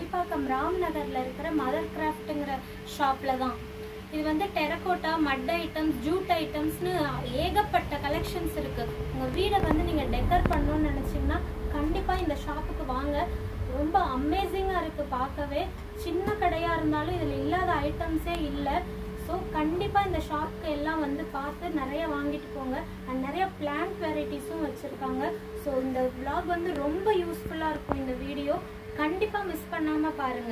கல்பாக்கம் ராம்நகரில் இருக்கிற மதர் கிராஃப்ட்டுங்கிற ஷாப்பில் தான் இது வந்து டெரகோட்டா மட் ஐட்டம்ஸ் ஜூட் ஐட்டம்ஸ்னு ஏகப்பட்ட கலெக்ஷன்ஸ் இருக்கு உங்க வீடை வந்து நீங்க டெக்கர் பண்ணணும்னு நினைச்சீங்கன்னா கண்டிப்பா இந்த ஷாப்புக்கு வாங்க ரொம்ப அமேசிங்கா இருக்கு பார்க்கவே சின்ன கடையா இருந்தாலும் இதுல இல்லாத ஐட்டம்ஸே இல்லை ஸோ கண்டிப்பா இந்த ஷாப்க்கு எல்லாம் வந்து பார்த்து நிறைய வாங்கிட்டு போங்க அண்ட் நிறைய பிளான்ட் வெரைட்டிஸும் வச்சிருக்காங்க ஸோ இந்த vlog வந்து ரொம்ப யூஸ்ஃபுல்லா இருக்கும் இந்த வீடியோ கண்டிப்பா மிஸ் பண்ணாம பாருங்க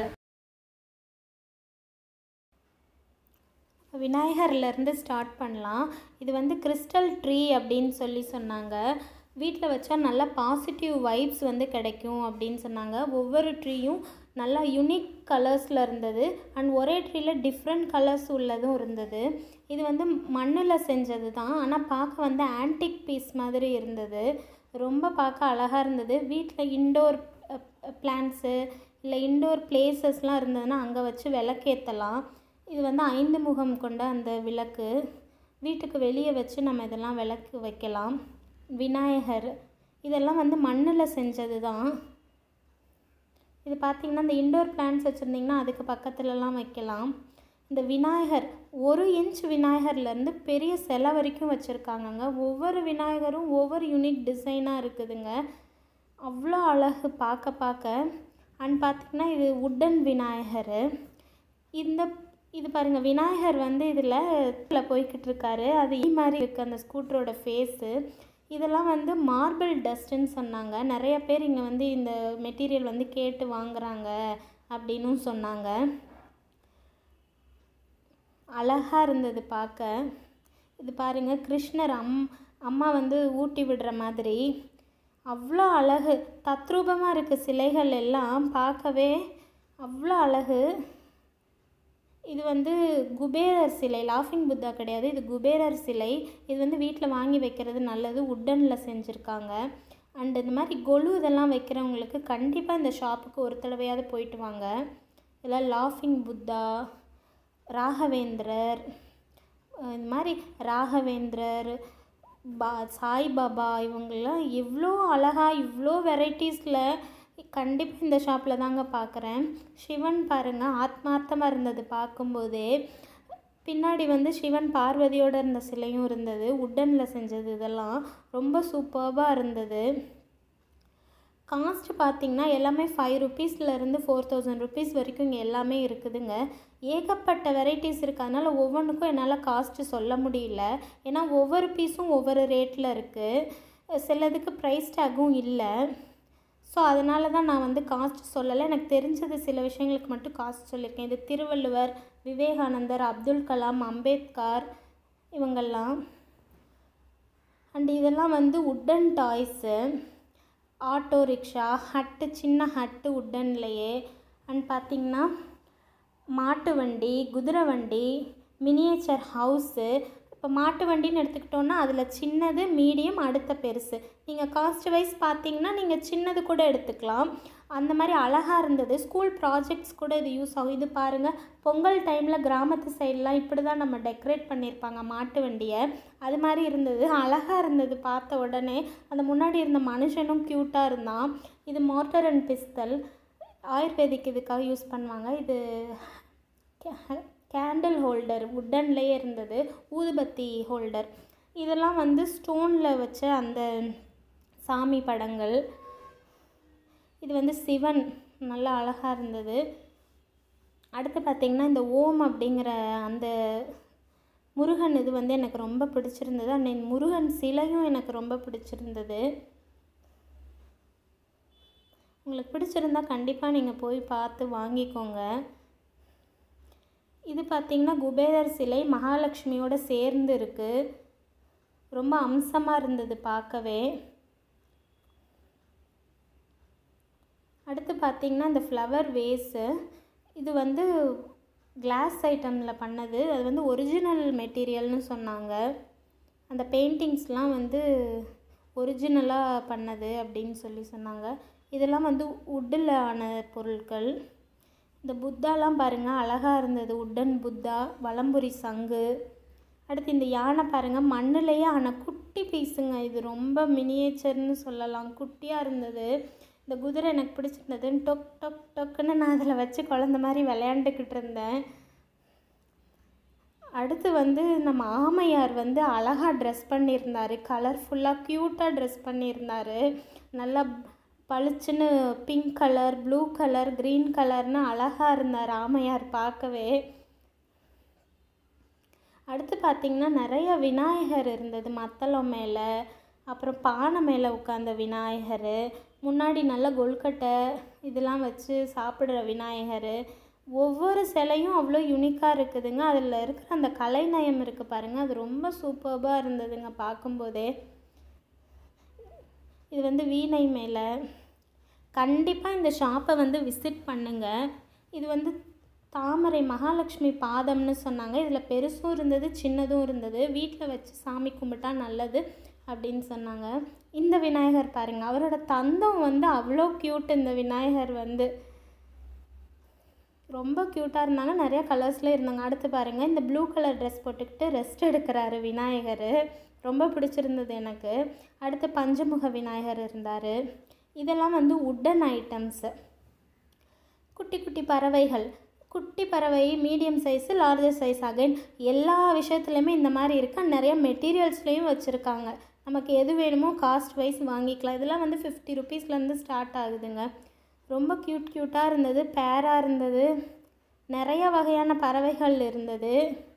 விநாயகர்லேருந்து ஸ்டார்ட் பண்ணலாம் இது வந்து கிறிஸ்டல் ட்ரீ அப்படின்னு சொல்லி சொன்னாங்க வீட்டில் வச்சா நல்ல பாசிட்டிவ் வைப்ஸ் வந்து கிடைக்கும் அப்படின்னு சொன்னாங்க ஒவ்வொரு ட்ரீயும் நல்லா யுனிக் கலர்ஸில் இருந்தது அண்ட் ஒரே ட்ரீயில் டிஃப்ரெண்ட் கலர்ஸ் உள்ளதும் இருந்தது இது வந்து மண்ணில் செஞ்சது தான் ஆனால் பார்க்க வந்து ஆன்டிக் பீஸ் மாதிரி இருந்தது ரொம்ப பார்க்க அழகாக இருந்தது வீட்டில் இண்டோர் பிளான்ஸு இல்லை இண்டோர் பிளேசஸ்லாம் இருந்ததுன்னா அங்கே வச்சு விளக்கேற்றலாம் இது வந்து ஐந்து முகம் கொண்ட அந்த விளக்கு வீட்டுக்கு வெளியே வச்சு நம்ம இதெல்லாம் விளக்கு வைக்கலாம் விநாயகர் இதெல்லாம் வந்து மண்ணில் செஞ்சது தான் இது பார்த்திங்கன்னா இந்த இண்டோர் பிளான்ஸ் வச்சுருந்திங்கன்னா அதுக்கு பக்கத்துலலாம் வைக்கலாம் இந்த விநாயகர் ஒரு இன்ச் விநாயகர்லேருந்து பெரிய சிலை வரைக்கும் வச்சுருக்காங்கங்க ஒவ்வொரு விநாயகரும் ஒவ்வொரு யூனிக் டிசைனாக இருக்குதுங்க அவ்வளோ அழகு பார்க்க பார்க்க அண்ட் பார்த்திங்கன்னா இது உட்டன் விநாயகர் இந்த இது பாருங்கள் விநாயகர் வந்து இதில் போய்கிட்டு இருக்காரு அது ஈ மாதிரி இருக்குது அந்த ஸ்கூட்டரோட ஃபேஸு இதெல்லாம் வந்து மார்பிள் டஸ்ட்டுன்னு சொன்னாங்க நிறைய பேர் இங்கே வந்து இந்த மெட்டீரியல் வந்து கேட்டு வாங்குறாங்க அப்படின்னும் சொன்னாங்க அழகாக இருந்தது பார்க்க இது பாருங்கள் கிருஷ்ணர் அம் அம்மா வந்து ஊட்டி விடுற மாதிரி அவ்வளோ அழகு தத்ரூபமாக இருக்குது சிலைகள் எல்லாம் பார்க்கவே அவ்வளோ அழகு இது வந்து குபேரர் சிலை லாஃபிங் புத்தா கிடையாது இது குபேரர் சிலை இது வந்து வீட்டில் வாங்கி வைக்கிறது நல்லது உட்டனில் செஞ்சுருக்காங்க அண்ட் இந்த மாதிரி கொலு இதெல்லாம் வைக்கிறவங்களுக்கு கண்டிப்பாக இந்த ஷாப்புக்கு ஒரு தடவையாவது போயிட்டு வாங்க இதெல்லாம் லாஃபிங் புத்தா ராகவேந்திரர் அஹ் இந்த மாதிரி ராகவேந்திரர் பா சாய்பாபா இவங்கெல்லாம் எவ்வளோ அழகாக இவ்வளோ வெரைட்டிஸில் கண்டிப்பாக இந்த ஷாப்பில் தாங்க பார்க்குறேன் சிவன் பாருங்கள் ஆத்மார்த்தமாக இருந்தது பார்க்கும்போதே பின்னாடி வந்து சிவன் பார்வதியோடு இருந்த சிலையும் இருந்தது உட்டனில் செஞ்சது இதெல்லாம் ரொம்ப சூப்பர்பாக இருந்தது காஸ்ட் பார்த்திங்கன்னா எல்லாமே ஃபைவ் ருபீஸ்லேருந்து ஃபோர் தௌசண்ட் ருபீஸ் வரைக்கும் இங்கே எல்லாமே இருக்குதுங்க ஏகப்பட்ட வெரைட்டிஸ் இருக்குது அதனால் ஒவ்வொன்றுக்கும் என்னால் காஸ்ட்டு சொல்ல முடியல ஏன்னா ஒவ்வொரு பீஸும் ஒவ்வொரு ரேட்டில் இருக்குது சிலதுக்கு ப்ரைஸ் டேக்கும் இல்லை ஸோ அதனால தான் நான் வந்து காஸ்ட் சொல்லலை எனக்கு தெரிஞ்சது சில விஷயங்களுக்கு மட்டும் காஸ்ட் சொல்லியிருக்கேன் இது திருவள்ளுவர் விவேகானந்தர் அப்துல் கலாம் அம்பேத்கர் இவங்கெல்லாம் அண்ட் இதெல்லாம் வந்து wooden toys auto rickshaw hut சின்ன ஹட்டு உட்டன்லையே அண்ட் பார்த்திங்கன்னா மாட்டு வண்டி குதிரை வண்டி மினியேச்சர் ஹவுஸு இப்போ மாட்டு வண்டின்னு எடுத்துக்கிட்டோன்னா அதில் சின்னது மீடியம் அடுத்த பெருசு நீங்கள் காஸ்ட் வைஸ் பார்த்தீங்கன்னா நீங்கள் சின்னது கூட எடுத்துக்கலாம் அந்த மாதிரி அழகாக இருந்தது ஸ்கூல் ப்ராஜெக்ட்ஸ் கூட இது யூஸ் ஆகும் இது பாருங்கள் பொங்கல் டைமில் கிராமத்து சைட்லாம் இப்படி தான் நம்ம டெக்கரேட் பண்ணியிருப்பாங்க மாட்டு வண்டியை அது மாதிரி இருந்தது அழகாக இருந்தது பார்த்த உடனே அந்த முன்னாடி இருந்த மனுஷனும் க்யூட்டாக இருந்தான் இது மோட்டர் அண்ட் பிஸ்தல் ஆயுர்வேதிக் இதுக்காக யூஸ் பண்ணுவாங்க இது கேண்டில் ஹோல்டர் உட்டன்லேயே இருந்தது ஊதுபத்தி ஹோல்டர் இதெல்லாம் வந்து ஸ்டோனில் வச்ச அந்த சாமி படங்கள் இது வந்து சிவன் நல்லா அழகாக இருந்தது அடுத்து பார்த்திங்கன்னா இந்த ஓம் அப்படிங்கிற அந்த முருகன் இது வந்து எனக்கு ரொம்ப பிடிச்சிருந்தது அந்த முருகன் சிலையும் எனக்கு ரொம்ப பிடிச்சிருந்தது உங்களுக்கு பிடிச்சிருந்தா கண்டிப்பாக நீங்கள் போய் பார்த்து வாங்கிக்கோங்க இது பார்த்திங்கன்னா குபேரர் சிலை மகாலட்சுமியோட சேர்ந்து இருக்குது ரொம்ப அம்சமாக இருந்தது பார்க்கவே அடுத்து பார்த்திங்கன்னா இந்த ஃப்ளவர் வேஸு இது வந்து கிளாஸ் ஐட்டமில் பண்ணது அது வந்து ஒரிஜினல் மெட்டீரியல்னு சொன்னாங்க அந்த பெயிண்டிங்ஸ்லாம் வந்து ஒரிஜினலாக பண்ணது அப்படின்னு சொல்லி சொன்னாங்க இதெல்லாம் வந்து உட்டில் ஆன பொருட்கள் இந்த புத்தாலாம் பாருங்கள் அழகாக இருந்தது உட்டன் புத்தா வலம்புரி சங்கு அடுத்து இந்த யானை பாருங்கள் மண்ணிலேயே ஆன குட்டி பீஸுங்க இது ரொம்ப மினியேச்சர்னு சொல்லலாம் குட்டியாக இருந்தது இந்த குதிரை எனக்கு பிடிச்சிருந்ததுன்னு டொக் டொக் டொக்குன்னு நான் அதில் வச்சு குழந்த மாதிரி விளையாண்டுக்கிட்டு இருந்தேன் அடுத்து வந்து நம்ம ஆமையார் வந்து அழகாக ட்ரெஸ் பண்ணியிருந்தார் கலர்ஃபுல்லாக க்யூட்டாக ட்ரெஸ் பண்ணியிருந்தார் நல்லா பளிச்சுன்னு pink colour blue colour green கலர்னு அழகாக இருந்தார் ஆமையார் பார்க்கவே அடுத்து பார்த்திங்கன்னா நிறைய விநாயகர் இருந்தது மத்தளம் மேலே அப்புறம் பானை மேலே உட்காந்த விநாயகர் முன்னாடி நல்ல கொழுக்கட்டை இதெல்லாம் வச்சு சாப்பிட்ற விநாயகர் ஒவ்வொரு சிலையும் அவ்வளோ யூனிக்காக இருக்குதுங்க அதில் இருக்கிற அந்த கலைநயம் இருக்குது பாருங்கள் அது ரொம்ப சூப்பர்பாக இருந்ததுங்க பார்க்கும்போதே இது வந்து வீணை மேலே கண்டிப்பாக இந்த ஷாப்பை வந்து விசிட் பண்ணுங்கள் இது வந்து தாமரை மகாலட்சுமி பாதம்னு சொன்னாங்க இதில் பெருசும் இருந்தது சின்னதும் இருந்தது வீட்டில் வச்சு சாமி கும்பிட்டா நல்லது அப்படின்னு சொன்னாங்க இந்த விநாயகர் பாருங்கள் அவரோட தந்தம் வந்து அவ்வளோ க்யூட் இந்த விநாயகர் வந்து ரொம்ப க்யூட்டாக இருந்தாங்க நிறையா கலர்ஸில் இருந்தாங்க அடுத்து பாருங்கள் இந்த ப்ளூ கலர் ட்ரெஸ் போட்டுக்கிட்டு ரெஸ்ட் எடுக்கிறாரு விநாயகர் ரொம்ப பிடிச்சிருந்தது எனக்கு அடுத்து பஞ்சமுக விநாயகர் இருந்தார் இதெல்லாம் வந்து உட்டன் ஐட்டம்ஸு குட்டி குட்டி பறவைகள் குட்டி பறவை medium size larger size again எல்லா விஷயத்துலையுமே இந்த மாதிரி இருக்குது நிறைய மெட்டீரியல்ஸ்லேயும் வச்சுருக்காங்க நமக்கு எது வேணுமோ காஸ்ட் வைஸ் வாங்கிக்கலாம் இதெல்லாம் வந்து ஃபிஃப்டி ருபீஸ்லேருந்து ஸ்டார்ட் ஆகுதுங்க ரொம்ப க்யூட் க்யூட்டாக இருந்தது பேராக இருந்தது நிறைய வகையான பறவைகள் இருந்தது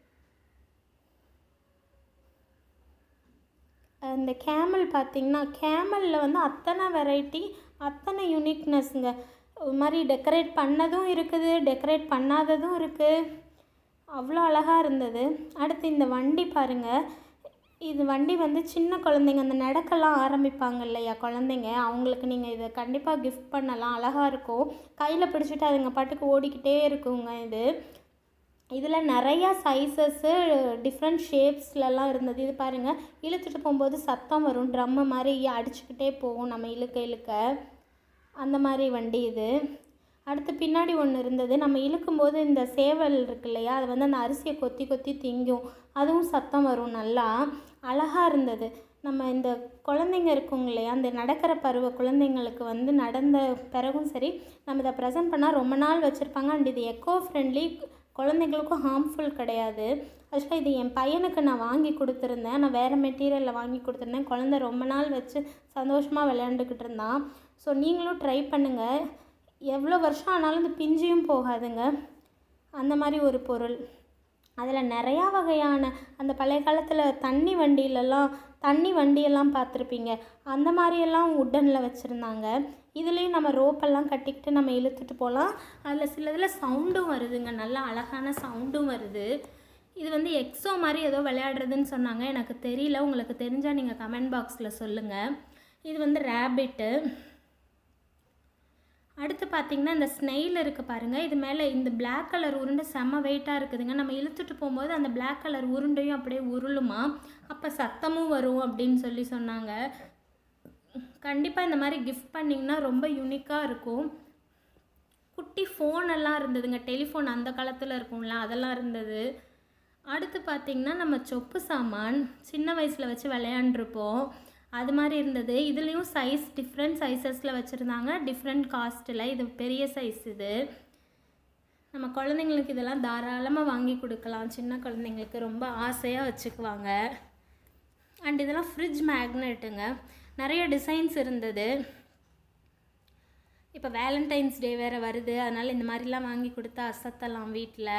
இந்த கேமல் பார்த்திங்கன்னா கேமலில் வந்து அத்தனை வெரைட்டி அத்தனை யூனிக்னஸ்ங்க ஒரு மாதிரி டெக்கரேட் பண்ணதும் இருக்குது டெக்கரேட் பண்ணாததும் இருக்குது அவ்வளோ அழகாக இருந்தது அடுத்து இந்த வண்டி பாருங்கள் இது வண்டி வந்து சின்ன குழந்தைங்க அந்த நடக்கலாம் ஆரம்பிப்பாங்க இல்லையா குழந்தைங்க அவங்களுக்கு நீங்கள் இதை கண்டிப்பாக கிஃப்ட் பண்ணலாம் அழகாக இருக்கும் கையில் பிடிச்சிட்டு அதுங்க பாட்டுக்கு ஓடிக்கிட்டே இருக்குங்க இது இதில் நிறையா சைஸஸ்ஸு டிஃப்ரெண்ட் ஷேப்ஸ்லலாம் இருந்தது இது பாருங்கள் இழுத்துட்டு போகும்போது சத்தம் வரும் ட்ரம்மு மாதிரி அடிச்சுக்கிட்டே போகும் நம்ம இழுக்க இழுக்க அந்த மாதிரி வண்டி இது அடுத்து பின்னாடி ஒன்று இருந்தது நம்ம இழுக்கும்போது இந்த சேவல் இருக்கு இல்லையா அது வந்து அந்த அரிசியை கொத்தி கொத்தி திங்கும் அதுவும் சத்தம் வரும் நல்லா அழகாக இருந்தது நம்ம இந்த குழந்தைங்க இருக்குங்க இல்லையா அந்த நடக்கிற பருவ குழந்தைங்களுக்கு வந்து நடந்த பிறகும் சரி நம்ம இதை ப்ரெசென்ட் பண்ணால் ரொம்ப நாள் வச்சுருப்பாங்க அண்ட் இது எக்கோ ஃப்ரெண்ட்லி குழந்தைங்களுக்கும் ஹார்ம்ஃபுல் கிடையாது ஆக்சுவலாக இது என் பையனுக்கு நான் வாங்கி கொடுத்துருந்தேன் நான் வேறு மெட்டீரியலில் வாங்கி கொடுத்துருந்தேன் குழந்த ரொம்ப நாள் வச்சு சந்தோஷமாக விளையாண்டுக்கிட்டு இருந்தான் ஸோ நீங்களும் ட்ரை பண்ணுங்கள் எவ்வளோ வருஷம் ஆனாலும் இந்த பிஞ்சியும் போகாதுங்க அந்த மாதிரி ஒரு பொருள் அதில் நிறையா வகையான அந்த பழைய காலத்தில் தண்ணி வண்டியிலலாம் தண்ணி வண்டியெல்லாம் பார்த்துருப்பீங்க அந்த மாதிரியெல்லாம் உட்டனில் வச்சுருந்தாங்க இதுலேயும் நம்ம ரோப்பெல்லாம் கட்டிக்கிட்டு நம்ம இழுத்துட்டு போகலாம் அதில் சிலதில் சவுண்டும் வருதுங்க நல்லா அழகான சவுண்டும் வருது இது வந்து எக்ஸோ மாதிரி ஏதோ விளையாடுறதுன்னு சொன்னாங்க எனக்கு தெரியல உங்களுக்கு தெரிஞ்சால் நீங்கள் கமெண்ட் பாக்ஸில் சொல்லுங்கள் இது வந்து ரேபிட்டு அடுத்து பார்த்தீங்கன்னா இந்த ஸ்னெயில் இருக்குது பாருங்கள் இது மேலே இந்த Black கலர் உருண்டை செம்ம வெயிட்டாக இருக்குதுங்க நம்ம இழுத்துட்டு போகும்போது அந்த Black கலர் உருண்டையும் அப்படியே உருளுமா அப்போ சத்தமும் வரும் அப்படின்னு சொல்லி சொன்னாங்க கண்டிப்பாக இந்த மாதிரி கிஃப்ட் பண்ணிங்கன்னா ரொம்ப யூனிக்காக இருக்கும் குட்டி ஃபோன் எல்லாம் இருந்ததுங்க டெலிஃபோன் அந்த காலத்தில் இருக்கும்ல அதெல்லாம் இருந்தது அடுத்து பார்த்திங்கன்னா நம்ம சொப்பு சாமான் சின்ன வயசில் வச்சு விளையாண்டுருப்போம் அது மாதிரி இருந்தது இதுலேயும் சைஸ் டிஃப்ரெண்ட் சைஸஸில் வச்சுருந்தாங்க டிஃப்ரெண்ட் காஸ்ட்டில் இது பெரிய சைஸ் இது நம்ம குழந்தைங்களுக்கு இதெல்லாம் தாராளமாக வாங்கி கொடுக்கலாம் சின்ன குழந்தைங்களுக்கு ரொம்ப ஆசையாக வச்சுக்குவாங்க அண்ட் இதெல்லாம் ஃப்ரிட்ஜ் மேக்னெட்டுங்க நிறைய டிசைன்ஸ் இருந்தது இப்போ வேலண்டைன்ஸ் டே வேறு வருது அதனால் இந்த மாதிரிலாம் வாங்கி கொடுத்தா அசத்தலாம் வீட்டில்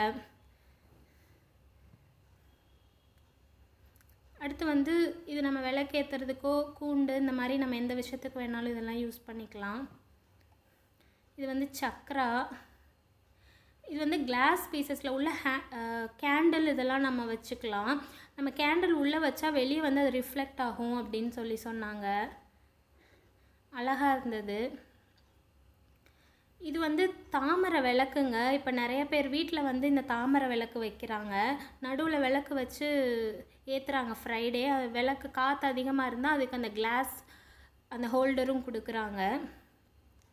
அடுத்து வந்து இது நம்ம விளக்கேற்றுறதுக்கோ கூண்டு இந்த மாதிரி நம்ம எந்த விஷயத்துக்கு வேணாலும் இதெல்லாம் யூஸ் பண்ணிக்கலாம் இது வந்து சக்ரா இது வந்து கிளாஸ் பீசஸில் உள்ள ஹே கேண்டில் இதெல்லாம் நம்ம வச்சுக்கலாம் நம்ம கேண்டில் உள்ளே வச்சா வெளியே வந்து அது ரிஃப்ளெக்ட் ஆகும் அப்படின்னு சொல்லி சொன்னாங்க அழகாக இருந்தது இது வந்து தாமரை விளக்குங்க இப்போ நிறைய பேர் வீட்டில் வந்து இந்த தாமரை விளக்கு வைக்கிறாங்க நடுவில் விளக்கு வச்சு ஏற்றுறாங்க ஃப்ரைடே அது விளக்கு காற்று அதிகமாக இருந்தால் அதுக்கு அந்த கிளாஸ் அந்த ஹோல்டரும் கொடுக்குறாங்க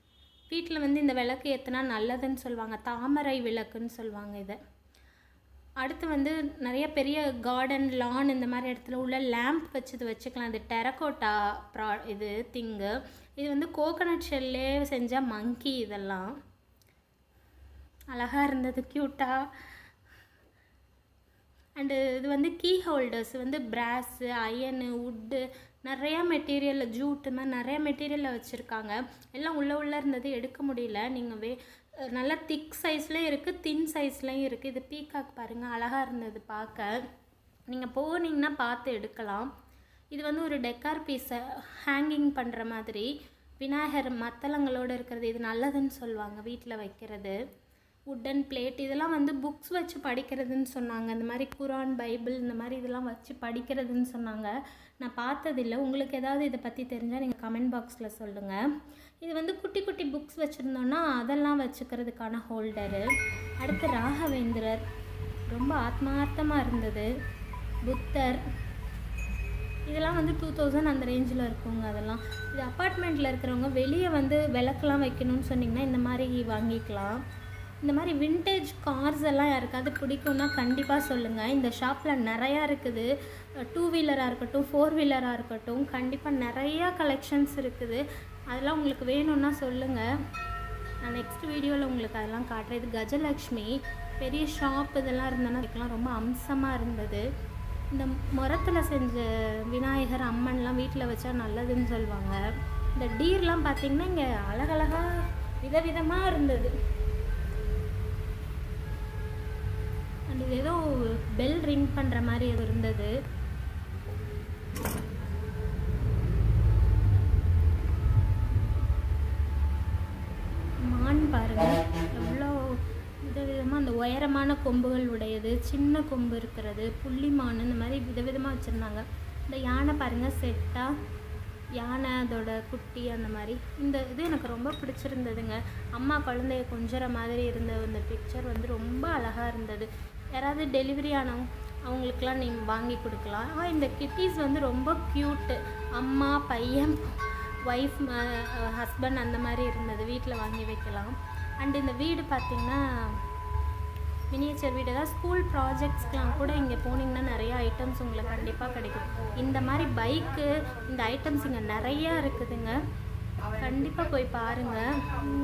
வீட்டில் வந்து இந்த விளக்கு ஏற்றுனா நல்லதுன்னு சொல்லுவாங்க தாமரை விளக்குன்னு சொல்லுவாங்க இதை அடுத்து வந்து நிறைய பெரிய கார்டன் லான் இந்த மாதிரி இடத்துல உள்ள லேம்ப் வச்சு இது வச்சுக்கலாம் இது டெரக்கோட்டா ப்ரா இது திங்கு இது வந்து கோகனட் ஷெல்லே செஞ்ச மங்கி இதெல்லாம் அழகாக இருந்தது க்யூட்டாக அண்டு இது வந்து கீ ஹோல்டர்ஸ் வந்து பிராஸு அயனு உட்டு நிறையா மெட்டீரியலில் ஜூட் மாதிரி நிறைய மெட்டீரியலில் வச்சுருக்காங்க எல்லாம் உள்ளே உள்ளே இருந்தது எடுக்க முடியல நீங்கள் வே நல்லா திக் சைஸ்லேயும் இருக்குது தின் சைஸ்லேயும் இருக்குது இது பீகாக் பாருங்கள் அழகாக இருந்தது பார்க்க நீங்கள் போனீங்கன்னா பார்த்து எடுக்கலாம் இது வந்து ஒரு டெக்கார் பீஸை ஹேங்கிங் பண்ணுற மாதிரி விநாயகர் மத்தளங்களோடு இருக்கிறது இது நல்லதுன்னு சொல்லுவாங்க வீட்டில் வைக்கிறது உட்டன் பிளேட் இதெல்லாம் வந்து புக்ஸ் வச்சு படிக்கிறதுன்னு சொன்னாங்க இந்த மாதிரி குரான் பைபிள் இந்த மாதிரி இதெல்லாம் வச்சு படிக்கிறதுன்னு சொன்னாங்க நான் பார்த்ததில்ல உங்களுக்கு ஏதாவது இதை பற்றி தெரிஞ்சால் நீங்கள் கமெண்ட் பாக்ஸில் சொல்லுங்கள் இது வந்து குட்டி குட்டி புக்ஸ் வச்சுருந்தோன்னா அதெல்லாம் வச்சுக்கிறதுக்கான ஹோல்டரு அடுத்து ராகவேந்திரர் ரொம்ப ஆத்மார்த்தமாக இருந்தது புத்தர் இதெல்லாம் வந்து டூ தௌசண்ட் அந்த ரேஞ்சில் இருக்குங்க அதெல்லாம் இது அப்பார்ட்மெண்ட்டில் இருக்கிறவங்க வெளியே வந்து விளக்கெல்லாம் வைக்கணும்னு சொன்னிங்கன்னா இந்த மாதிரி வாங்கிக்கலாம் இந்த மாதிரி விண்டேஜ் கார்ஸ் எல்லாம் யாருக்காவது பிடிக்கும்னா கண்டிப்பாக சொல்லுங்கள் இந்த ஷாப்பில் நிறையா இருக்குது டூ வீலராக இருக்கட்டும் ஃபோர் வீலராக இருக்கட்டும் கண்டிப்பாக நிறையா கலெக்ஷன்ஸ் இருக்குது அதெல்லாம் உங்களுக்கு வேணும்னா சொல்லுங்கள் நான் நெக்ஸ்ட் வீடியோவில் உங்களுக்கு அதெல்லாம் காட்டுறேன் இது கஜலக்ஷ்மி பெரிய ஷாப் இதெல்லாம் இருந்ததுன்னா அதுக்கெல்லாம் ரொம்ப அம்சமாக இருந்தது இந்த முரத்தில் செஞ்ச விநாயகர் அம்மன்லாம் வீட்டில் வச்சா நல்லதுன்னு சொல்லுவாங்க இந்த டீர்லாம் பார்த்திங்கன்னா இங்கே அழகழகாக விதவிதமாக இருந்தது அண்ட் இது ஏதோ பெல் ரிங் பண்ணுற மாதிரி ஏதோ இருந்தது மான் பாருங்க எவ்வளோ விதவிதமாக அந்த உயரமான கொம்புகள் உடையது சின்ன கொம்பு இருக்கிறது புள்ளி மான் இந்த மாதிரி விதவிதமாக வச்சுருந்தாங்க இந்த யானை பாருங்கள் செட்டாக யானை அதோட குட்டி அந்த மாதிரி இந்த இது எனக்கு ரொம்ப பிடிச்சிருந்ததுங்க அம்மா குழந்தைய கொஞ்சற மாதிரி இருந்த அந்த பிக்சர் வந்து ரொம்ப அழகாக இருந்தது யாராவது டெலிவரி ஆனவங்க அவங்களுக்கெல்லாம் நீங்கள் வாங்கி கொடுக்கலாம் ஆனால் இந்த கிட்டீஸ் வந்து ரொம்ப க்யூட்டு அம்மா பையன் ஒய்ஃப் ஹஸ்பண்ட் அந்த மாதிரி இருந்தது வீட்டில் வாங்கி வைக்கலாம் அண்ட் இந்த வீடு பார்த்திங்கன்னா மினியேச்சர் வீடு ஏதாவது ஸ்கூல் ப்ராஜெக்ட்ஸ்க்கெலாம் கூட இங்கே போனீங்கன்னா நிறைய ஐட்டம்ஸ் உங்களுக்கு கண்டிப்பாக கிடைக்கும் இந்த மாதிரி பைக்கு இந்த ஐட்டம்ஸ் இங்கே நிறையா இருக்குதுங்க கண்டிப்பாக போய் பாருங்கள்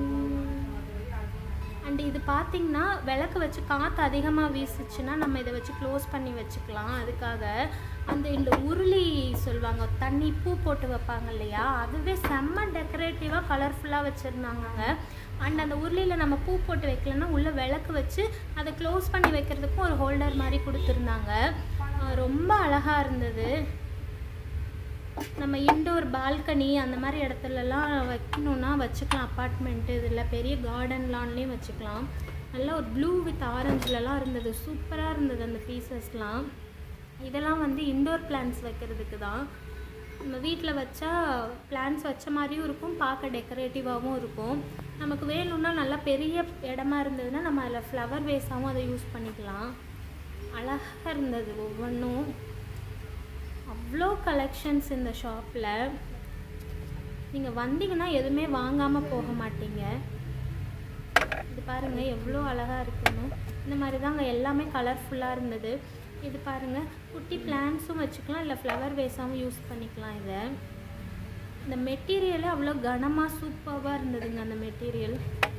அண்ட் இது பார்த்திங்கன்னா விளக்கு வச்சு காற்று அதிகமாக வீசுச்சுன்னா நம்ம இதை வச்சு க்ளோஸ் பண்ணி வச்சுக்கலாம் அதுக்காக அந்த இந்த உருளி சொல்லுவாங்க தண்ணி பூ போட்டு வைப்பாங்க இல்லையா அதுவே செம்ம டெக்கரேட்டிவாக கலர்ஃபுல்லாக வச்சுருந்தாங்க அண்ட் அந்த உருளியில் நம்ம பூ போட்டு வைக்கலன்னா உள்ளே விளக்கு வச்சு அதை க்ளோஸ் பண்ணி வைக்கிறதுக்கும் ஒரு ஹோல்டர் மாதிரி கொடுத்துருந்தாங்க ரொம்ப அழகாக இருந்தது நம்ம இன்டோர் பால்கனி அந்த மாதிரி இடத்துலலாம் வைக்கணுன்னா வச்சுக்கலாம் அப்பார்ட்மெண்ட்டு இதில் பெரிய கார்டன் லான்லேயும் வச்சுக்கலாம் நல்லா ஒரு ப்ளூ வித் ஆரஞ்சுலலாம் இருந்தது சூப்பராக இருந்தது அந்த பீசஸ்லாம் இதெல்லாம் வந்து இன்டோர் பிளான்ஸ் வைக்கிறதுக்கு தான் நம்ம வீட்டில் வச்சா பிளான்ஸ் வச்ச மாதிரியும் இருக்கும் பார்க்க டெக்கரேட்டிவாகவும் இருக்கும் நமக்கு வேணும்னா நல்லா பெரிய இடமா இருந்ததுன்னா நம்ம அதில் ஃப்ளவர் வேஸாகவும் அதை யூஸ் பண்ணிக்கலாம் அழகாக இருந்தது ஒவ்வொன்றும் அவ்வளோ கலெக்ஷன்ஸ் இந்த ஷாப்பில் நீங்கள் வந்தீங்கன்னா எதுவுமே வாங்காமல் போக மாட்டீங்க இது பாருங்கள் எவ்வளோ அழகாக இருக்குன்னு இந்த மாதிரி தாங்க எல்லாமே கலர்ஃபுல்லாக இருந்தது இது பாருங்கள் குட்டி பிளான்ஸும் வச்சுக்கலாம் இல்லை ஃப்ளவர் வேஸாகவும் யூஸ் பண்ணிக்கலாம் இதை இந்த மெட்டீரியலே அவ்வளோ கனமாக சூப்பராக இருந்ததுங்க அந்த மெட்டீரியல்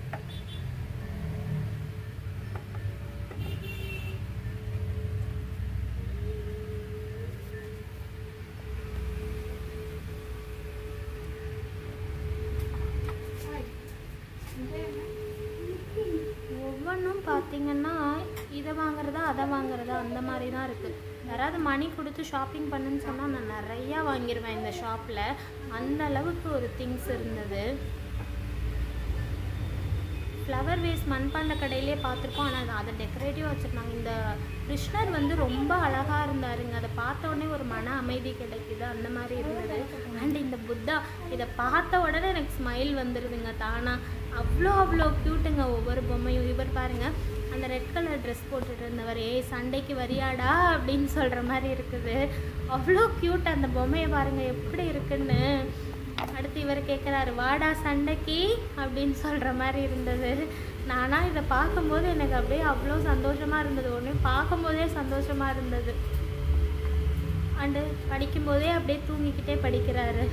ஒவ்வொன்றும் பார்த்தீங்கன்னா இதை வாங்குறதா அதை வாங்குறதா அந்த மாதிரி தான் இருக்குது யாராவது மணி கொடுத்து ஷாப்பிங் பண்ணுன்னு சொன்னால் நான் நிறையா வாங்கிடுவேன் இந்த ஷாப்பில் அந்த அளவுக்கு ஒரு திங்ஸ் இருந்தது ஃப்ளவர் வேஸ் மண்பாண்ட கடையிலே பார்த்துருக்கோம் ஆனால் அதை டெக்கரேட்டிவாக வச்சுருந்தாங்க இந்த கிருஷ்ணர் வந்து ரொம்ப அழகாக இருந்தாருங்க அதை பார்த்த உடனே ஒரு மன அமைதி கிடைக்குது அந்த மாதிரி இருந்தது அண்ட் இந்த புத்தா இதை பார்த்த உடனே எனக்கு ஸ்மைல் வந்துடுதுங்க தானாக அவ்வளோ அவ்வளோ க்யூட்டுங்க ஒவ்வொரு பொம்மையும் இவர் பாருங்க அந்த ரெட் கலர் ட்ரெஸ் போட்டுட்டு இருந்தவர் ஏய் சண்டைக்கு வரியாடா அப்படின்னு சொல்கிற மாதிரி இருக்குது அவ்வளோ க்யூட் அந்த பொம்மையை பாருங்கள் எப்படி இருக்குன்னு அடுத்து இவர் கேட்குறாரு வாடா சண்டைக்கு அப்படின்னு சொல்கிற மாதிரி இருந்தது நானாக இதை பார்க்கும்போது எனக்கு அப்படியே அவ்வளோ சந்தோஷமாக இருந்தது ஒன்று பார்க்கும்போதே சந்தோஷமாக இருந்தது அண்டு படிக்கும்போதே அப்படியே தூங்கிக்கிட்டே படிக்கிறாரு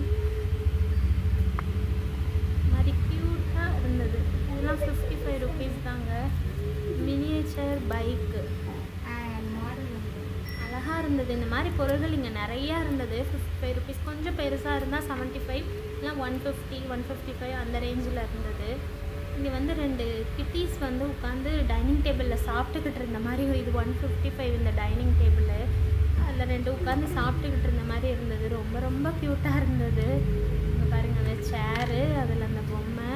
மாதிரி க்யூட்டாக இருந்தது இதெல்லாம் ஃபிஃப்டி ஃபைவ் ருபீஸ் தாங்க மினியேச்சர் பைக்கு அழகாக இருந்தது இந்த மாதிரி பொருள்கள் இங்கே நிறையா இருந்தது ஃபிஃப்டி ஃபைவ் ருபீஸ் கொஞ்சம் பெருசாக இருந்தால் செவன்ட்டி ஃபைவ் இல்லை one fifty one fifty five அந்த ரேஞ்சில் இருந்தது இங்கே வந்து ரெண்டு கிட்டீஸ் வந்து உட்காந்து டைனிங் டேபிளில் சாப்பிட்டுக்கிட்டு இருந்த மாதிரி இது ஒன் ஃபிஃப்டி ஃபைவ் இந்த டைனிங் டேபிள் அதில் ரெண்டு உட்காந்து சாப்பிட்டுக்கிட்டு இருந்த மாதிரி இருந்தது ரொம்ப ரொம்ப க்யூட்டாக இருந்தது இங்கே பாருங்க அந்த சேரு அதில் அந்த பொம்மை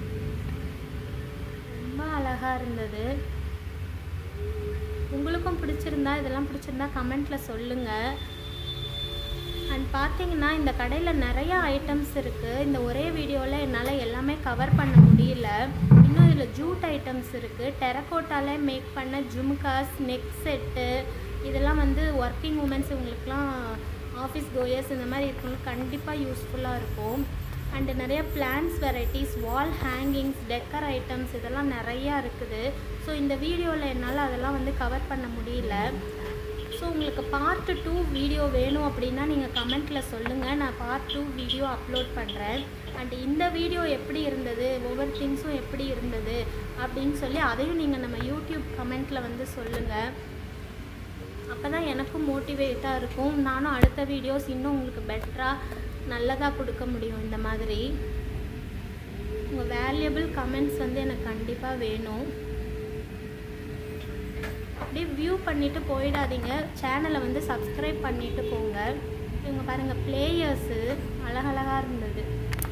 ரொம்ப அழகாக இருந்தது உங்களுக்கும் பிடிச்சிருந்தா இதெல்லாம் பிடிச்சிருந்தா கமெண்ட்டில் சொல்லுங்கள் அண்ட் பார்த்தீங்கன்னா இந்த கடையில் நிறைய ஐட்டம்ஸ் இருக்குது இந்த ஒரே வீடியோவில் என்னால் எல்லாமே கவர் பண்ண முடியல இன்னும் இதில் ஜூட் ஐட்டம்ஸ் இருக்குது டெரக்கோட்டாலே மேக் பண்ண ஜும்காஸ் நெக் செட்டு இதெல்லாம் வந்து ஒர்க்கிங் உமன்ஸ் இவங்களுக்குலாம் ஆஃபீஸ் கோயர்ஸ் இந்த மாதிரி இருக்கவங்களுக்கு கண்டிப்பாக யூஸ்ஃபுல்லாக இருக்கும் அண்டு நிறைய plants varieties wall hangings decor items இதெல்லாம் நிறையா இருக்குது ஸோ இந்த வீடியோவில் என்னால் அதெல்லாம் வந்து கவர் பண்ண முடியல ஸோ உங்களுக்கு பார்ட் டூ வீடியோ வேணும் அப்படின்னா நீங்கள் கமெண்ட்டில் சொல்லுங்கள் நான் பார்ட் டூ வீடியோ அப்லோட் பண்ணுறேன் அண்ட் இந்த வீடியோ எப்படி இருந்தது ஒவ்வொரு திங்ஸும் எப்படி இருந்தது அப்படின்னு சொல்லி அதையும் நீங்கள் நம்ம யூடியூப் கமெண்ட்டில் வந்து சொல்லுங்கள் அப்போ தான் எனக்கும் மோட்டிவேட்டாக இருக்கும் நானும் அடுத்த வீடியோஸ் இன்னும் உங்களுக்கு பெட்டராக நல்லதாக கொடுக்க முடியும் இந்த மாதிரி உங்கள் வேல்யூபிள் கமெண்ட்ஸ் வந்து எனக்கு கண்டிப்பாக வேணும் அப்படியே வியூ பண்ணிவிட்டு போயிடாதீங்க சேனலை வந்து சப்ஸ்கிரைப் பண்ணிவிட்டு போங்க இவங்க பாருங்கள் பிளேயர்ஸு அழகழகாக இருந்தது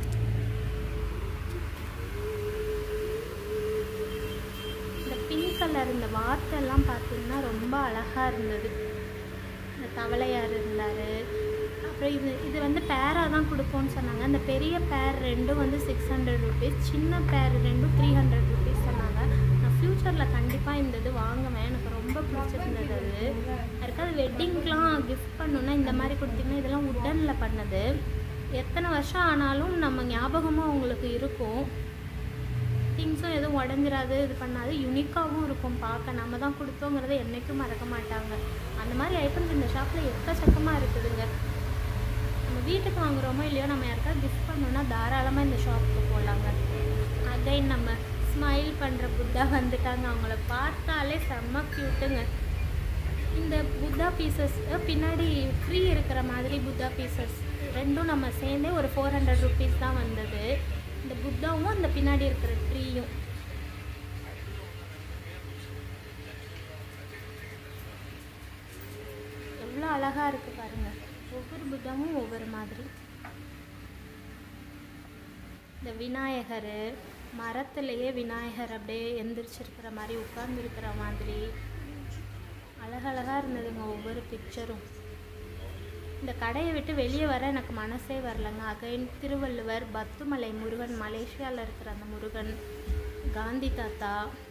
இந்த பிங்க் கலர் இந்த வார்த்தைலாம் பார்த்தீங்கன்னா ரொம்ப அழகாக இருந்தது இந்த தவளையார் இருந்தார் அப்புறம் இது இது வந்து பேராக தான் கொடுப்போம்னு சொன்னாங்க அந்த பெரிய பேர் ரெண்டும் வந்து சிக்ஸ் ஹண்ட்ரட் ருபீஸ் சின்ன பேர் ரெண்டும் த்ரீ ஹண்ட்ரட் ருபீஸ் சொன்னாங்க நான் ஃப்யூச்சரில் கண்டிப்பாக இந்த இது வாங்குவேன் எனக்கு ரொம்ப பிடிச்சிருந்தது அது யாருக்காவது வெட்டிங்க்கெலாம் கிஃப்ட் பண்ணணுன்னா இந்த மாதிரி கொடுத்தீங்கன்னா இதெல்லாம் உட்டனில் பண்ணது எத்தனை வருஷம் ஆனாலும் நம்ம ஞாபகமாக உங்களுக்கு இருக்கும் திங்ஸும் எதுவும் உடஞ்சிராது இது பண்ணாது யுனிக்காகவும் இருக்கும் பார்க்க நம்ம தான் கொடுத்தோங்கிறத என்றைக்கும் மறக்க மாட்டாங்க அந்த மாதிரி ஐட்டம்ஸ் இந்த ஷாப்பில் எக்கச்சக்கமாக இருக்குதுங்க நம்ம வீட்டுக்கு வாங்குறோமோ இல்லையோ நம்ம யாருக்காவது கிஃப்ட் பண்ணோன்னா தாராளமாக இந்த ஷாப்புக்கு போகலாங்க அகைன் நம்ம ஸ்மைல் பண்ணுற புத்தா வந்துட்டாங்க அவங்கள பார்த்தாலே செம்ம க்யூட்டுங்க இந்த புத்தா பீசஸ் பின்னாடி ஃப்ரீ இருக்கிற மாதிரி புத்தா பீசஸ் ரெண்டும் நம்ம சேர்ந்தே ஒரு ஃபோர் ஹண்ட்ரட் ருபீஸ் தான் வந்தது இந்த புத்தாவும் அந்த பின்னாடி இருக்கிற ட்ரீயும் எவ்வளோ அழகாக இருக்குது பாருங்கள் ஒவ்வொரு புத்தாவும் ஒவ்வொரு மாதிரி இந்த விநாயகர் மரத்துலேயே விநாயகர் அப்படியே எந்திரிச்சிருக்கிற மாதிரி உட்கார்ந்துருக்கிற மாதிரி அழகழகாக இருந்ததுங்க ஒவ்வொரு பிக்சரும் இந்த கடையை விட்டு வெளியே வர எனக்கு மனசே வரலங்க அகைன் திருவள்ளுவர் பத்துமலை முருகன் மலேசியாவில் இருக்கிற அந்த முருகன் காந்தி தாத்தா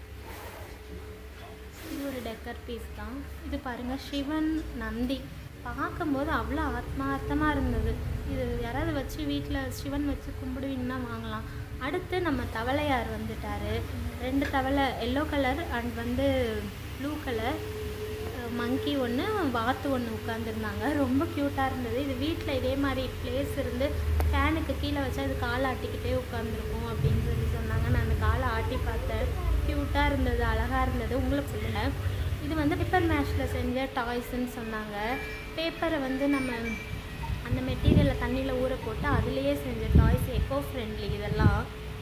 இது ஒரு டெக்கர் பீஸ் தான் இது பாருங்கள் சிவன் நந்தி பார்க்கும்போது அவ்வளோ ஆத்மார்த்தமாக இருந்தது இது யாராவது வச்சு வீட்டில் சிவன் வச்சு கும்பிடுவீங்கன்னா வாங்கலாம் அடுத்து நம்ம தவளையார் வந்துட்டார் ரெண்டு தவளை எல்லோ கலர் அண்ட் வந்து ப்ளூ கலர் மங்கி ஒன்று வாத்து ஒன்று உட்காந்துருந்தாங்க ரொம்ப க்யூட்டாக இருந்தது இது வீட்டில் இதே மாதிரி பிளேஸ் இருந்து ஃபேனுக்கு கீழே வச்சா அது காலை ஆட்டிக்கிட்டே உட்காந்துருக்கும் அப்படின்னு சொல்லி சொன்னாங்க நான் அந்த காலை ஆட்டி பார்த்தேன் க்யூட்டாக இருந்தது அழகாக இருந்தது உங்களுக்கு சொல்லுங்கள் இது வந்து பேப்பர் மேஷில் செஞ்ச டாய்ஸ்ன்னு சொன்னாங்க பேப்பரை வந்து நம்ம அந்த மெட்டீரியலை தண்ணியில் ஊற போட்டு அதுலேயே செஞ்ச டாய்ஸ் எக்கோ ஃப்ரெண்ட்லி இதெல்லாம்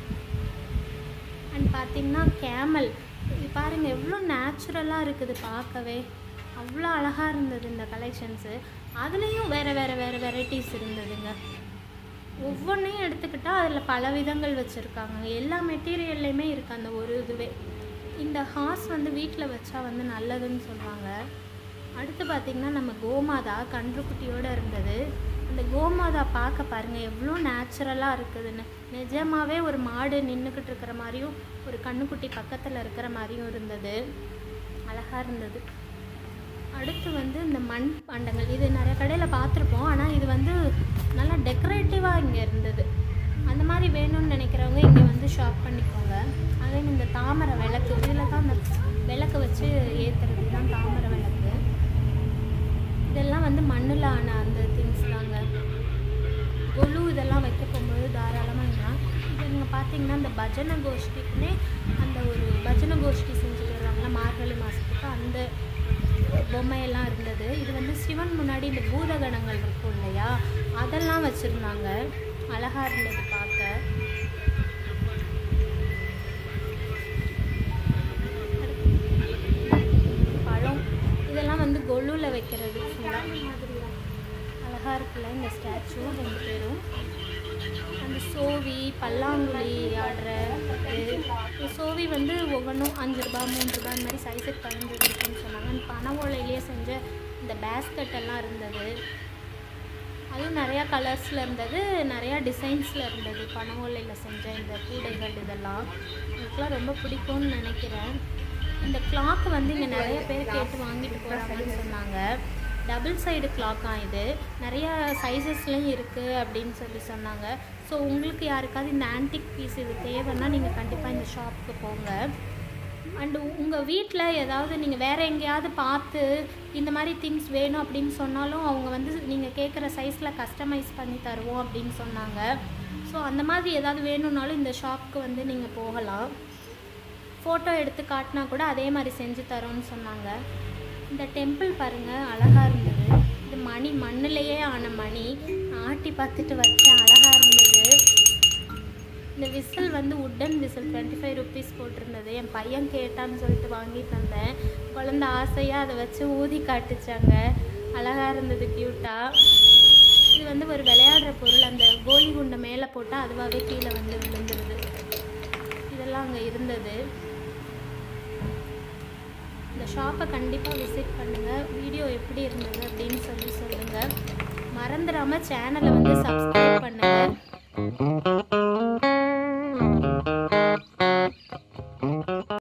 அண்ட் பார்த்திங்கன்னா கேமல் இது பாருங்கள் எவ்வளோ நேச்சுரலாக இருக்குது பார்க்கவே அவ்வளோ அழகாக இருந்தது இந்த கலெக்ஷன்ஸு அதுலேயும் வேறு வேறு வேறு வெரைட்டிஸ் இருந்ததுங்க ஒவ்வொன்றையும் எடுத்துக்கிட்டால் அதில் பல விதங்கள் வச்சுருக்காங்க எல்லா மெட்டீரியல்லையுமே இருக்குது அந்த ஒரு இதுவே இந்த ஹார்ஸ் வந்து வீட்டில் வச்சா வந்து நல்லதுன்னு சொல்லுவாங்க அடுத்து பார்த்திங்கன்னா நம்ம கோமாதா கன்றுக்குட்டியோடு இருந்தது அந்த கோமாதா பார்க்க பாருங்கள் எவ்வளோ நேச்சுரலாக இருக்குதுன்னு நிஜமாகவே ஒரு மாடு நின்றுக்கிட்டு இருக்கிற மாதிரியும் ஒரு கண்ணுக்குட்டி பக்கத்தில் இருக்கிற மாதிரியும் இருந்தது அழகாக இருந்தது அடுத்து வந்து இந்த மண் பாண்டங்கள் இது நிறைய கடையில் பார்த்துருப்போம் ஆனால் இது வந்து நல்லா டெக்கரேட்டிவாக இங்கே இருந்தது அந்த மாதிரி வேணும்னு நினைக்கிறவங்க இங்கே வந்து ஷாப் பண்ணிக்கோங்க அதே இந்த தாமரை விளக்கு இதில் தான் அந்த விளக்கு வச்சு ஏற்றுறது தான் தாமரை விளக்கு இதெல்லாம் வந்து மண்ணில் ஆன அந்த திங்ஸ் தாங்க கொலு இதெல்லாம் வைக்க போகும்போது தாராளமாக இருக்கலாம் இப்போ நீங்கள் பார்த்தீங்கன்னா இந்த பஜனை கோஷ்டிக்குன்னே அந்த ஒரு பஜனை கோஷ்டி செஞ்சுட்டு வர்றாங்களா மார்கழி மாதத்துக்கு அந்த பொம்மையெல்லாம் இருந்தது இது வந்து சிவன் முன்னாடி இந்த பூதகணங்கள் இருக்கும் இல்லையா அதெல்லாம் வச்சுருந்தாங்க அழகாக இருந்தது பார்க்க பழம் இதெல்லாம் வந்து கொலுவில் வைக்கிறது ஃபுல்லாக அழகாக இருக்குல்ல இந்த ஸ்டாச்சு ரெண்டு பேரும் அந்த சோவி பல்லாங்குழி ஆடுற இது இந்த சோவி வந்து ஒவ்வொன்றும் அஞ்சு ரூபா மூணு ரூபா இந்த மாதிரி சைஸுக்கு பதினஞ்சு இருக்குன்னு சொன்னாங்க அந்த பனை ஓலையிலேயே செஞ்ச இந்த பேஸ்கட் எல்லாம் இருந்தது அதுவும் நிறையா கலர்ஸில் இருந்தது நிறையா டிசைன்ஸில் இருந்தது பனை ஓலையில் செஞ்ச இந்த கூடைகள் இதெல்லாம் எனக்குலாம் ரொம்ப பிடிக்கும்னு நினைக்கிறேன் இந்த கிளாக் வந்து இங்கே நிறைய பேர் கேட்டு வாங்கிட்டு போகிறாங்கன்னு சொன்னாங்க டபுள் சைடு கிளாக்காக இது நிறைய சைஸஸ்லேயும் இருக்குது அப்படின்னு சொல்லி சொன்னாங்க ஸோ உங்களுக்கு யாருக்காவது இந்த ஆன்டிக் பீஸ் இது தேவைன்னா நீங்கள் கண்டிப்பாக இந்த ஷாப்புக்கு போங்க அண்டு உங்கள் வீட்டில் ஏதாவது நீங்கள் வேறு எங்கேயாவது பார்த்து இந்த மாதிரி திங்ஸ் வேணும் அப்படின்னு சொன்னாலும் அவங்க வந்து நீங்கள் கேட்குற சைஸில் கஸ்டமைஸ் பண்ணி தருவோம் அப்படின்னு சொன்னாங்க ஸோ அந்த மாதிரி ஏதாவது வேணும்னாலும் இந்த ஷாப்புக்கு வந்து நீங்கள் போகலாம் ஃபோட்டோ எடுத்து காட்டினா கூட அதே மாதிரி செஞ்சு தரோன்னு சொன்னாங்க இந்த டெம்பிள் பாருங்கள் அழகாக இருந்தது இது மணி மண்ணிலேயே ஆன மணி ஆட்டி பார்த்துட்டு வச்சேன் அழகாக இருந்தது இந்த விசில் வந்து wooden whistle twenty five rupees போட்டிருந்தது என் பையன் கேட்டான்னு சொல்லிட்டு வாங்கி தந்தேன் குழந்த ஆசையாக அதை வச்சு ஊதி காட்டுச்சாங்க அழகாக இருந்தது க்யூட்டாக இது வந்து ஒரு விளையாடுற பொருள் அந்த கோலி குண்டை மேலே போட்டால் அதுவாகவே கீழே வந்து விழுந்துருது இதெல்லாம் அங்கே இருந்தது இந்த ஷாப்பை கண்டிப்பாக விசிட் பண்ணுங்கள் வீடியோ எப்படி இருந்தது அப்படின்னு சொல்லி சொல்லுங்கள் மறந்துடாமல் சேனலை வந்து சப்ஸ்கிரைப் பண்ணுங்கள்